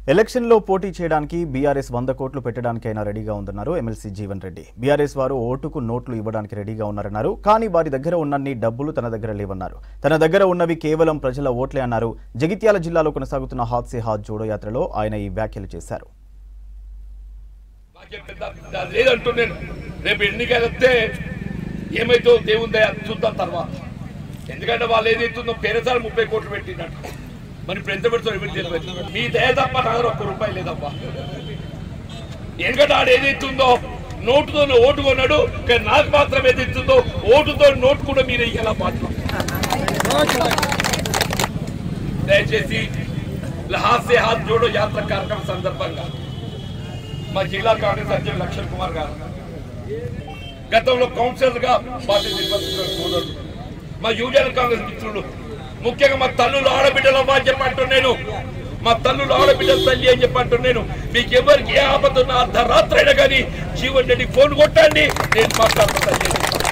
ఎలక్షన్లో పోటీ చేయడానికి బీఆర్ఎస్ వంద కోట్లు పెట్టడానికైనా రెడీగా ఉందన్నారు ఎమ్మెల్సీ జీవన్ రెడ్డి బీఆర్ఎస్ వారు ఓటుకు నోట్లు ఇవ్వడానికి రెడీగా ఉన్నారన్నారు కానీ వారి దగ్గర ఉన్నన్ని డబ్బులు తన దగ్గర లేవన్నారు తన దగ్గర ఉన్నవి కేవలం ప్రజల ఓట్లే అన్నారు జగిత్యాల జిల్లాలో కొనసాగుతున్న హాత్ సే హాత్ జోడో యాత్రలో ఆయన ఈ వ్యాఖ్యలు చేశారు నాకేం పెద్ద పెద్ద లేదంటూ నేను రేపు ఎన్నికలు వస్తే ఏమైతో దేవుని దయ చూద్దాం తర్వాత ఎందుకంటే వాళ్ళు ఏదైతుందో పేరసారి ముప్పై కోట్లు పెట్టినట్టు మరి ఇప్పుడు ఎంత పెడుతున్నారు ఎవరికి తెలియదు మీ దయ తప్ప నా దగ్గర ఒక్క రూపాయి లేదబ్బా ఎందుకంటే ఆడు ఏదైతుందో నోటుతో ఓటు కొన్నాడు కానీ నాకు మాత్రం ఏదైతుందో ఓటుతో నోటు కూడా మీరు ఇయ్యాల మాత్రం దయచేసి హాత్ సే హాత్ జోడో యాత్ర కార్యక్రమం సందర్భంగా మా జిల్లా కాంగ్రెస్ అధ్యక్షులు లక్ష్మణ్ కుమార్ గారు గతంలో కౌన్సిలర్ గా పార్టీ నిర్వహిస్తున్న సోదరుడు మా యువజన కాంగ్రెస్ మిత్రులు ముఖ్యంగా మా తల్లులు ఆడబిడ్డలమ్మా అని చెప్పంటూ నేను మా తల్లులు ఆడబిడ్డల తల్లి అని చెప్పంటూ నేను మీకు ఎవరికి ఏ ఆపద ఉన్నా అర్ధరాత్రి అయినా కానీ జీవన్ రెడ్డి ఫోన్ కొట్టండి నేను మాట్లాడుతాను